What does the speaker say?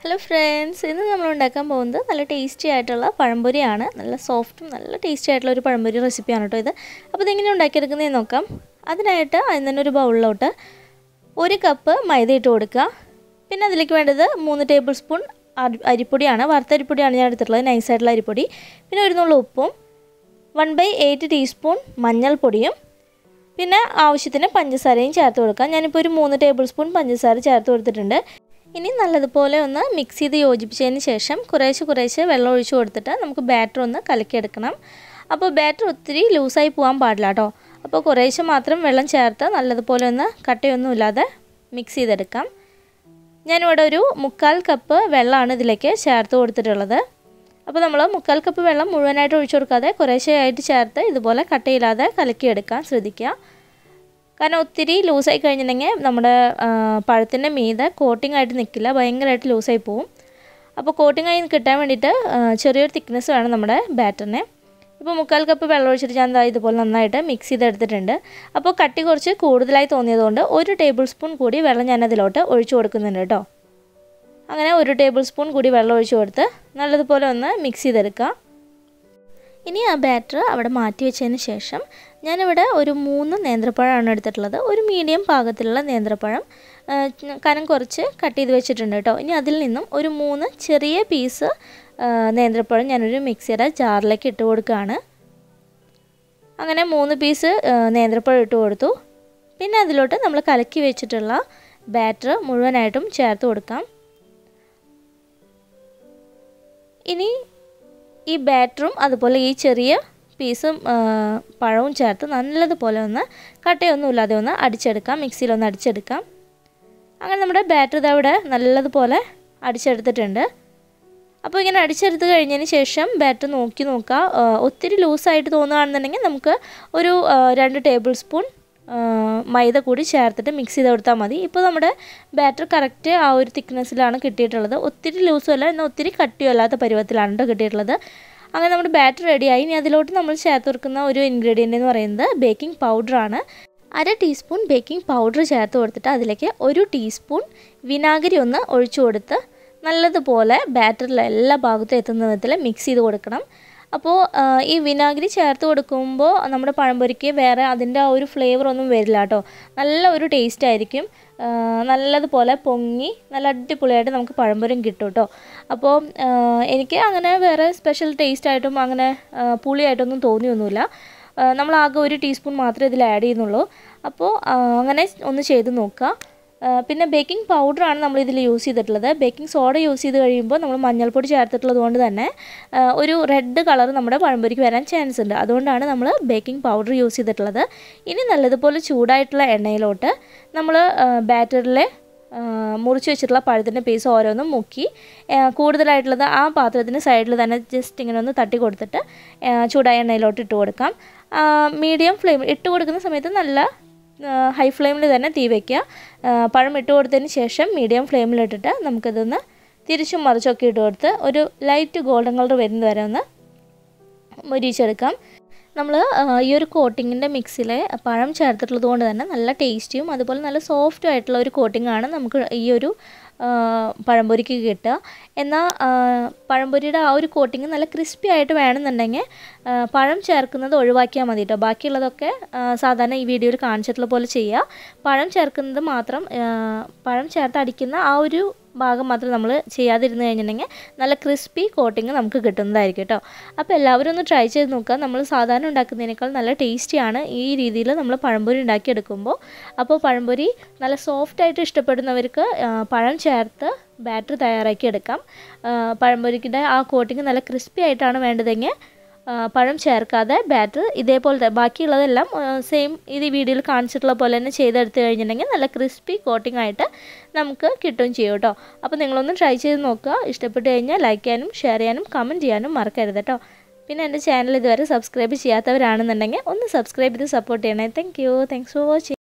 hello friends ഇന്ന് നമ്മൾ ഉണ്ടാക്കാൻ പോകുന്നത് നല്ല ടേസ്റ്റി ആയിട്ടുള്ള പഴംപൊരിയാണ് നല്ല സോഫ്റ്റും നല്ല ടേസ്റ്റി ആയിട്ടുള്ള ഒരു പഴംപൊരി റെസിപ്പിയാണ് കേട്ടോ ഇത് അപ്പോൾ ഇതെങ്ങനെ ഉണ്ടാക്കിയെടുക്കുന്നതെന്ന് നോക്കാം അതിനായിട്ട് അതിന് തന്നെ ഒരു ബൗളിലോട്ട് ഒരു കപ്പ് മൈദ ഇട്ട് കൊടുക്കുക പിന്നെ അതിലേക്ക് വേണ്ടത് മൂന്ന് ടേബിൾ സ്പൂൺ അരിപ്പൊടിയാണ് വറുത്തരിപ്പൊടിയാണ് ഞാൻ എടുത്തിട്ടുള്ളത് നൈസായിട്ടുള്ള അരിപ്പൊടി പിന്നെ ഒരു നുള്ള ഉപ്പും വൺ ബൈ എയ്റ്റ് ടീസ്പൂൺ മഞ്ഞൾപ്പൊടിയും പിന്നെ ആവശ്യത്തിന് പഞ്ചസാരയും ചേർത്ത് കൊടുക്കാം ഞാനിപ്പോൾ ഒരു മൂന്ന് ടേബിൾ സ്പൂൺ പഞ്ചസാര ചേർത്ത് കൊടുത്തിട്ടുണ്ട് ഇനി നല്ലതുപോലെ ഒന്ന് മിക്സ് ചെയ്ത് യോജിപ്പിച്ചതിന് ശേഷം കുറേശ്ശെ കുറേശ്ശെ വെള്ളം ഒഴിച്ച് കൊടുത്തിട്ട് നമുക്ക് ബാറ്റർ ഒന്ന് കലക്കിയെടുക്കണം അപ്പോൾ ബാറ്റർ ഒത്തിരി ലൂസായി പോകാൻ പാടില്ല കേട്ടോ അപ്പോൾ കുറേശ്ശെ മാത്രം വെള്ളം ചേർത്ത് നല്ലതുപോലെ ഒന്ന് കട്ടയൊന്നുമില്ലാതെ മിക്സ് ചെയ്തെടുക്കാം ഞാനിവിടെ ഒരു മുക്കാൽ കപ്പ് വെള്ളമാണ് ഇതിലേക്ക് ചേർത്ത് കൊടുത്തിട്ടുള്ളത് അപ്പോൾ നമ്മൾ മുക്കാൽ കപ്പ് വെള്ളം മുഴുവനായിട്ട് ഒഴിച്ചു കൊടുക്കാതെ കുറേശ്ശെയായിട്ട് ചേർത്ത് ഇതുപോലെ കട്ടയില്ലാതെ കലക്കിയെടുക്കാൻ ശ്രദ്ധിക്കുക കാരണം ഒത്തിരി ലൂസായി കഴിഞ്ഞിട്ടുണ്ടെങ്കിൽ നമ്മുടെ പഴത്തിൻ്റെ മീതെ കോട്ടിംഗ് ആയിട്ട് നിൽക്കില്ല ഭയങ്കരമായിട്ട് ലൂസായി പോവും അപ്പോൾ കോട്ടിംഗ് ആയി കിട്ടാൻ വേണ്ടിയിട്ട് ചെറിയൊരു തിക്നെസ് വേണം നമ്മുടെ ബാറ്ററിന് ഇപ്പോൾ മുക്കാൽ കപ്പ് വെള്ളം ഒഴിച്ചിട്ട് ഞാൻ എന്താ ഇതുപോലെ നന്നായിട്ട് മിക്സ് ചെയ്തെടുത്തിട്ടുണ്ട് അപ്പോൾ കട്ടി കുറച്ച് കൂടുതലായി തോന്നിയതുകൊണ്ട് ഒരു ടേബിൾ സ്പൂൺ കൂടി വെള്ളം ഞാൻ അതിലോട്ട് ഒഴിച്ചു കൊടുക്കുന്നുണ്ട് കേട്ടോ അങ്ങനെ ഒരു ടേബിൾ സ്പൂൺ കൂടി വെള്ളം ഒഴിച്ചു കൊടുത്ത് നല്ലതുപോലെ ഒന്ന് മിക്സ് ചെയ്തെടുക്കുക ഇനി ആ ബാറ്റർ അവിടെ മാറ്റി വെച്ചതിന് ശേഷം ഞാനിവിടെ ഒരു മൂന്ന് നേന്ത്രപ്പഴമാണ് എടുത്തിട്ടുള്ളത് ഒരു മീഡിയം പാകത്തിലുള്ള നേന്ത്രപ്പഴം കനം കുറച്ച് കട്ട് ചെയ്ത് വെച്ചിട്ടുണ്ട് കേട്ടോ ഇനി അതിൽ നിന്നും ഒരു മൂന്ന് ചെറിയ പീസ് നേന്ത്രപ്പഴം ഞാനൊരു മിക്സിയുടെ ജാറിലേക്ക് ഇട്ട് കൊടുക്കുകയാണ് അങ്ങനെ മൂന്ന് പീസ് നേന്ത്രപ്പഴം ഇട്ട് കൊടുത്തു പിന്നെ അതിലോട്ട് നമ്മൾ കലക്കി വെച്ചിട്ടുള്ള ബാറ്റർ മുഴുവനായിട്ടും ചേർത്ത് കൊടുക്കാം ഇനി ഈ ബാറ്ററും അതുപോലെ ഈ ചെറിയ പീസും പഴവും ചേർത്ത് നല്ലതുപോലെ ഒന്ന് കട്ടയൊന്നും ഇല്ലാതെ ഒന്ന് അടിച്ചെടുക്കാം മിക്സിയിലൊന്ന് അടിച്ചെടുക്കാം അങ്ങനെ നമ്മുടെ ബാറ്റർ ഇതവിടെ നല്ലതുപോലെ അടിച്ചെടുത്തിട്ടുണ്ട് അപ്പോൾ ഇങ്ങനെ അടിച്ചെടുത്ത് കഴിഞ്ഞതിന് ശേഷം ബാറ്റർ നോക്കി നോക്കുക ഒത്തിരി ലൂസായിട്ട് തോന്നുകയാണെന്നുണ്ടെങ്കിൽ നമുക്ക് ഒരു രണ്ട് ടേബിൾ സ്പൂൺ മൈദ കൂടി ചേർത്തിട്ട് മിക്സ് ചെയ്ത് കൊടുത്താൽ മതി ഇപ്പോൾ നമ്മുടെ ബാറ്റർ കറക്റ്റ് ആ ഒരു തിക്നെസ്സിലാണ് കിട്ടിയിട്ടുള്ളത് ഒത്തിരി ലൂസും അല്ല എന്നാൽ ഒത്തിരി കട്ടിയും അല്ലാത്ത പരുവത്തിലാണ് കേട്ടോ കിട്ടിയിട്ടുള്ളത് അങ്ങനെ നമ്മുടെ ബാറ്റർ റെഡിയായി ഇനി അതിലോട്ട് നമ്മൾ ചേർത്ത് കൊടുക്കുന്ന ഒരു ഇൻഗ്രീഡിയൻ്റ് എന്ന് പറയുന്നത് ബേക്കിംഗ് പൗഡറാണ് അര ടീസ്പൂൺ ബേക്കിംഗ് പൗഡർ ചേർത്ത് കൊടുത്തിട്ട് അതിലേക്ക് ഒരു ടീസ്പൂൺ വിനാഗിരി ഒന്ന് ഒഴിച്ചു കൊടുത്ത് നല്ലതുപോലെ ബാറ്ററിലെ എല്ലാ ഭാഗത്തും എത്തുന്ന വിധത്തിൽ മിക്സ് ചെയ്ത് കൊടുക്കണം അപ്പോൾ ഈ വിനാഗിരി ചേർത്ത് കൊടുക്കുമ്പോൾ നമ്മുടെ പഴംപൊരിക്ക് വേറെ അതിൻ്റെ ആ ഒരു ഫ്ലേവർ ഒന്നും വരില്ല കേട്ടോ നല്ല ഒരു ടേസ്റ്റ് ആയിരിക്കും നല്ലതുപോലെ പൊങ്ങി നല്ല അടിപൊളിയായിട്ട് നമുക്ക് പഴംപൊരിയും കിട്ടും കേട്ടോ അപ്പോൾ എനിക്ക് അങ്ങനെ വേറെ സ്പെഷ്യൽ ടേസ്റ്റ് ആയിട്ടും അങ്ങനെ പുളിയായിട്ടൊന്നും തോന്നിയൊന്നുമില്ല നമ്മൾ ആകെ ഒരു ടീസ്പൂൺ മാത്രമേ ഇതിൽ ആഡ് ചെയ്യുന്നുള്ളൂ അപ്പോൾ അങ്ങനെ ഒന്ന് ചെയ്ത് നോക്കുക പിന്നെ ബേക്കിംഗ് പൗഡറാണ് നമ്മൾ ഇതിൽ യൂസ് ചെയ്തിട്ടുള്ളത് ബേക്കിംഗ് സോഡ യൂസ് ചെയ്ത് കഴിയുമ്പോൾ നമ്മൾ മഞ്ഞൾപ്പൊടി ചേർത്തിട്ടുള്ളത് കൊണ്ട് തന്നെ ഒരു റെഡ് കളർ നമ്മുടെ പഴംപൊരിക്ക് വരാൻ ചാൻസ് ഉണ്ട് അതുകൊണ്ടാണ് നമ്മൾ ബേക്കിംഗ് പൗഡർ യൂസ് ചെയ്തിട്ടുള്ളത് ഇനി നല്ലതുപോലെ ചൂടായിട്ടുള്ള എണ്ണയിലോട്ട് നമ്മൾ ബാറ്ററിലെ മുറിച്ച് വെച്ചിട്ടുള്ള പഴത്തിൻ്റെ പീസ് ഓരോന്നും മുക്കി കൂടുതലായിട്ടുള്ളത് ആ പാത്രത്തിന് സൈഡിൽ തന്നെ ജസ്റ്റ് ഇങ്ങനെ ഒന്ന് തട്ടി കൊടുത്തിട്ട് ചൂടായ എണ്ണയിലോട്ട് ഇട്ട് കൊടുക്കാം മീഡിയം ഫ്ലെയിം ഇട്ട് കൊടുക്കുന്ന സമയത്ത് നല്ല ഹൈ ഫ്ലെയിമിൽ തന്നെ തീ വയ്ക്കുക പഴം ഇട്ട് കൊടുത്തതിന് ശേഷം മീഡിയം ഫ്ലെയിമിലിട്ടിട്ട് നമുക്കിതൊന്ന് തിരിച്ചും മറിച്ചൊക്കെ ഇട്ട് കൊടുത്ത് ഒരു ലൈറ്റ് ഗോൾഡൻ കളർ വരുന്നത് വരെ ഒന്ന് മൊരിച്ചെടുക്കാം നമ്മൾ ഈ ഒരു കോട്ടിങ്ങിൻ്റെ മിക്സിൽ പഴം ചേർത്തിട്ടുള്ളത് കൊണ്ട് തന്നെ നല്ല ടേസ്റ്റിയും അതുപോലെ നല്ല സോഫ്റ്റും ആയിട്ടുള്ള ഒരു കോട്ടിങ്ങാണ് നമുക്ക് ഈ ഒരു പഴംപൊരിക്ക് കിട്ടുക എന്നാൽ പഴംപൊരിയുടെ ആ ഒരു കോട്ടിങ് നല്ല ക്രിസ്പി ആയിട്ട് വേണമെന്നുണ്ടെങ്കിൽ പഴം ചേർക്കുന്നത് ഒഴിവാക്കിയാൽ മതി കേട്ടോ ബാക്കിയുള്ളതൊക്കെ സാധാരണ ഈ വീഡിയോയിൽ കാണിച്ചിട്ടുള്ള പോലെ ചെയ്യുക പഴം ചേർക്കുന്നത് മാത്രം പഴം ചേർത്ത് അടിക്കുന്ന ആ ഒരു ഭാഗം മാത്രം നമ്മൾ ചെയ്യാതിരുന്ന് കഴിഞ്ഞിട്ടുണ്ടെങ്കിൽ നല്ല ക്രിസ്പി കോട്ടിങ് നമുക്ക് കിട്ടുന്നതായിരിക്കും കേട്ടോ അപ്പോൾ എല്ലാവരും ഒന്ന് ട്രൈ ചെയ്ത് നോക്കുക നമ്മൾ സാധാരണ ഉണ്ടാക്കുന്നതിനേക്കാൾ നല്ല ടേസ്റ്റിയാണ് ഈ രീതിയിൽ നമ്മൾ പഴംപൊരി ഉണ്ടാക്കിയെടുക്കുമ്പോൾ അപ്പോൾ പഴംപൊരി നല്ല സോഫ്റ്റായിട്ട് ഇഷ്ടപ്പെടുന്നവർക്ക് പഴം ചേർത്ത് ബാറ്റർ തയ്യാറാക്കി എടുക്കാം പഴംപൊരിക്കിൻ്റെ ആ കോട്ടിങ് നല്ല ക്രിസ്പി ആയിട്ടാണ് വേണ്ടതെങ്കിൽ പഴം ചേർക്കാതെ ബാറ്റർ ഇതേപോലെ ബാക്കിയുള്ളതെല്ലാം സെയിം ഇത് വീഡിയോയിൽ കാണിച്ചിട്ടുള്ള പോലെ തന്നെ ചെയ്തെടുത്ത് കഴിഞ്ഞിട്ടുണ്ടെങ്കിൽ നല്ല ക്രിസ്പി കോട്ടിംഗ് ആയിട്ട് നമുക്ക് കിട്ടുകയും ചെയ്യും കേട്ടോ അപ്പോൾ നിങ്ങളൊന്ന് ട്രൈ ചെയ്ത് നോക്കുക ഇഷ്ടപ്പെട്ട് കഴിഞ്ഞാൽ ലൈക്ക് ചെയ്യാനും ഷെയർ ചെയ്യാനും കമൻറ്റ് ചെയ്യാനും മറക്കരുത് കേട്ടോ പിന്നെ എൻ്റെ ചാനൽ ഇതുവരെ സബ്സ്ക്രൈബ് ചെയ്യാത്തവരാണെന്നുണ്ടെങ്കിൽ ഒന്ന് സബ്സ്ക്രൈബ് ചെയ്ത് സപ്പോർട്ട് ചെയ്യണേ thank you thanks for watching